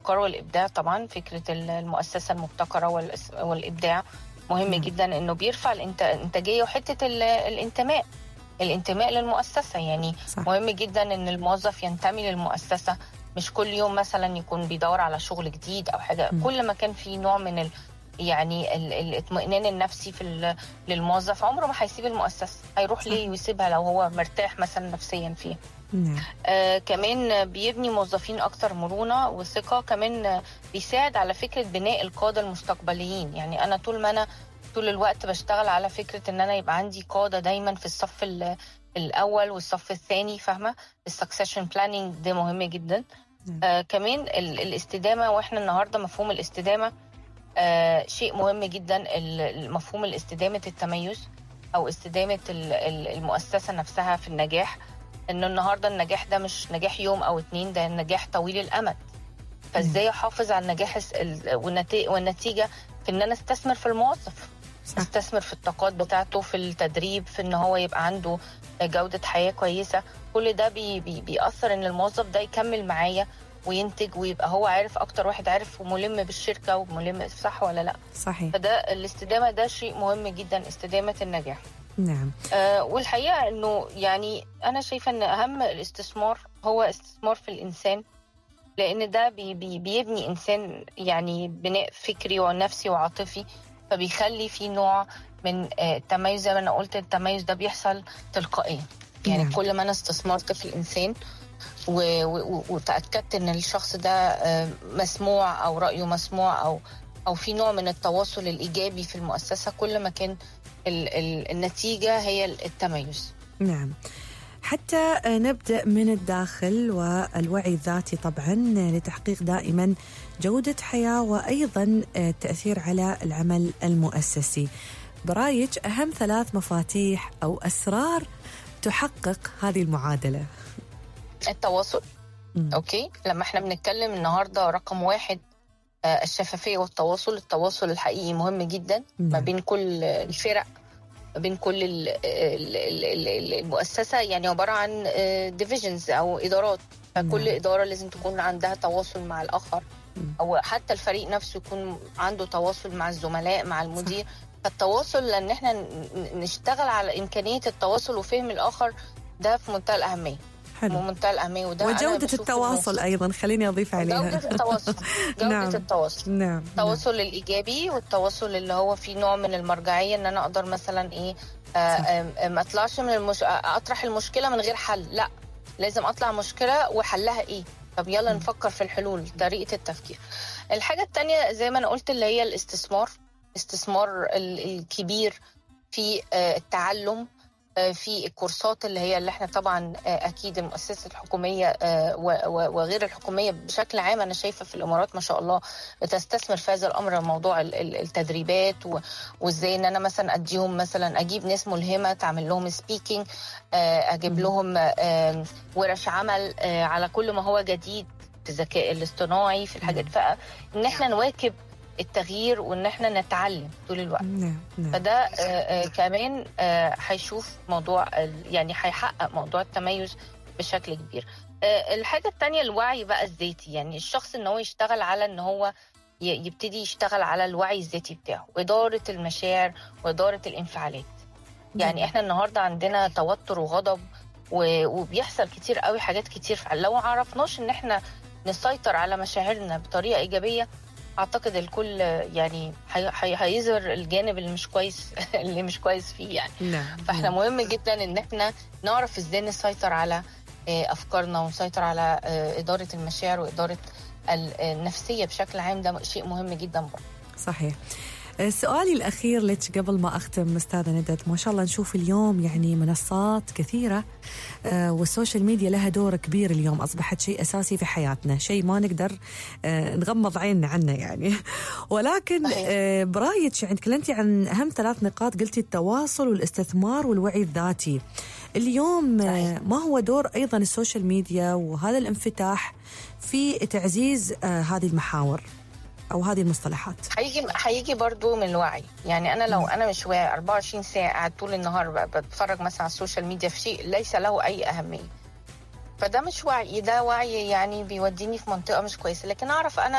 الابتكار والابداع طبعا فكره المؤسسه المبتكره والابداع مهم نعم. جدا انه بيرفع الانتاجيه وحته الانتماء الانتماء للمؤسسه يعني صح. مهم جدا ان الموظف ينتمي للمؤسسه مش كل يوم مثلا يكون بيدور على شغل جديد او حاجه م. كل ما كان في نوع من ال يعني ال- الاطمئنان النفسي في ال- للموظف عمره ما هيسيب المؤسسه هيروح صح. ليه ويسيبها لو هو مرتاح مثلا نفسيا فيها نعم آه كمان بيبني موظفين اكتر مرونه وثقه كمان آه، بيساعد على فكره بناء القاده المستقبليين يعني انا طول ما انا طول الوقت بشتغل على فكره ان انا يبقى عندي قاده دايما في الصف ال- الاول والصف الثاني فاهمه السكسيشن بلاننج ده مهم جدا نعم. آه كمان ال- الاستدامه واحنا النهارده مفهوم الاستدامه آه شيء مهم جدا ال- مفهوم الاستدامه التميز او استدامه ال- ال- المؤسسه نفسها في النجاح انه النهارده النجاح ده مش نجاح يوم او اتنين ده نجاح طويل الامد فازاي احافظ على النجاح الس- ال- والنتي- والنتيجه في ان انا استثمر في الموظف صح استثمر في الطاقات بتاعته في التدريب في ان هو يبقى عنده جودة حياة كويسة كل ده بي بي بيأثر ان الموظف ده يكمل معايا وينتج ويبقى هو عارف اكتر واحد عارف وملم بالشركة وملم صح ولا لا صحيح فده الاستدامة ده شيء مهم جدا استدامة النجاح نعم آه والحقيقة انه يعني انا شايفة ان اهم الاستثمار هو استثمار في الانسان لان ده بي بي بيبني انسان يعني بناء فكري ونفسي وعاطفي فبيخلي في نوع من آه، التميز زي ما انا قلت التميز ده بيحصل تلقائيا يعني نعم. كل ما انا استثمرت في الانسان و- و- وتاكدت ان الشخص ده آه، مسموع او رايه مسموع او او في نوع من التواصل الايجابي في المؤسسه كل ما كان ال- ال- النتيجه هي التميز نعم حتى نبدأ من الداخل والوعي الذاتي طبعا لتحقيق دائما جودة حياة وأيضا التأثير على العمل المؤسسي برايك أهم ثلاث مفاتيح أو أسرار تحقق هذه المعادلة التواصل مم. اوكي لما احنا بنتكلم النهارده رقم واحد آه، الشفافيه والتواصل التواصل الحقيقي مهم جدا ما نعم. بين كل الفرق ما بين كل ال- ال- ال- ال- المؤسسه يعني عباره عن ديفيجنز او ادارات فكل نعم. اداره لازم تكون عندها تواصل مع الاخر مم. او حتى الفريق نفسه يكون عنده تواصل مع الزملاء مع المدير فالتواصل لان احنا ن- نشتغل على امكانيه التواصل وفهم الاخر ده في منتهى الاهميه حلو منتهى الاهميه وده أنا وجودة بشوف إنه- التواصل أيضا خليني أضيف عليها جودة التواصل جودة نعم. التواصل نعم نعم. التواصل الايجابي والتواصل اللي هو فيه نوع من المرجعيه ان انا اقدر مثلا ايه آه، صح. آه، آه، ما اطلعش من المش... آه، اطرح المشكله من غير حل لا لازم اطلع مشكله وحلها ايه طب يلا م. نفكر في الحلول طريقه التفكير الحاجه التانية زي ما انا قلت اللي هي الاستثمار استثمار ال- الكبير في آه، التعلم آه، في الكورسات اللي هي اللي احنا طبعا آه، اكيد المؤسسات الحكوميه آه، و- و- وغير الحكوميه بشكل عام انا شايفه في الامارات ما شاء الله بتستثمر في هذا الامر موضوع ال- ال- التدريبات و- وازاي ان انا مثلا اديهم مثلا اجيب ناس ملهمه تعمل لهم سبيكينج اجيب مم. لهم آه، ورش عمل آه، على كل ما هو جديد في الذكاء الاصطناعي في الحاجات فان احنا نواكب التغيير وان احنا نتعلم طول الوقت نعم نعم فده آه، آه، كمان آه، هيشوف موضوع ال- يعني هيحقق موضوع التميز بشكل كبير آه، الحاجة التانية الوعي بقى الذاتي يعني الشخص ان هو يشتغل على ان هو ي- يبتدي يشتغل على الوعي الذاتي بتاعه وإدارة المشاعر وإدارة الانفعالات يعني احنا النهاردة عندنا توتر وغضب و- وبيحصل كتير قوي حاجات كتير لو ما عرفناش ان احنا نسيطر على مشاعرنا بطريقة إيجابية اعتقد الكل يعني هي- هي- هيظهر الجانب اللي مش كويس اللي مش كويس فيه يعني نعم فاحنا نعم. مهم جدا ان احنا نعرف ازاي نسيطر على آه، افكارنا ونسيطر على آه، اداره المشاعر واداره ال- النفسيه بشكل عام ده شيء مهم جدا برضه صحيح سؤالي الأخير لك قبل ما أختم أستاذة ندت ما شاء الله نشوف اليوم يعني منصات كثيرة آه، والسوشيال ميديا لها دور كبير اليوم أصبحت شيء أساسي في حياتنا شيء ما نقدر آه، نغمض عيننا عنه يعني ولكن صحيح. آه، برأيك يعني تكلمتي عن أهم ثلاث نقاط قلتي التواصل والاستثمار والوعي الذاتي اليوم آه، صحيح. ما هو دور أيضا السوشيال ميديا وهذا الانفتاح في تعزيز آه، هذه المحاور أو هذه المصطلحات هيجي هيجي برضو من الوعي يعني انا لو انا مش واعي 24 ساعه قاعد طول النهار ب- بتفرج مثلا على السوشيال ميديا في شيء ليس له اي اهميه فده مش وعي ده وعي يعني بيوديني في منطقه مش كويسه لكن اعرف انا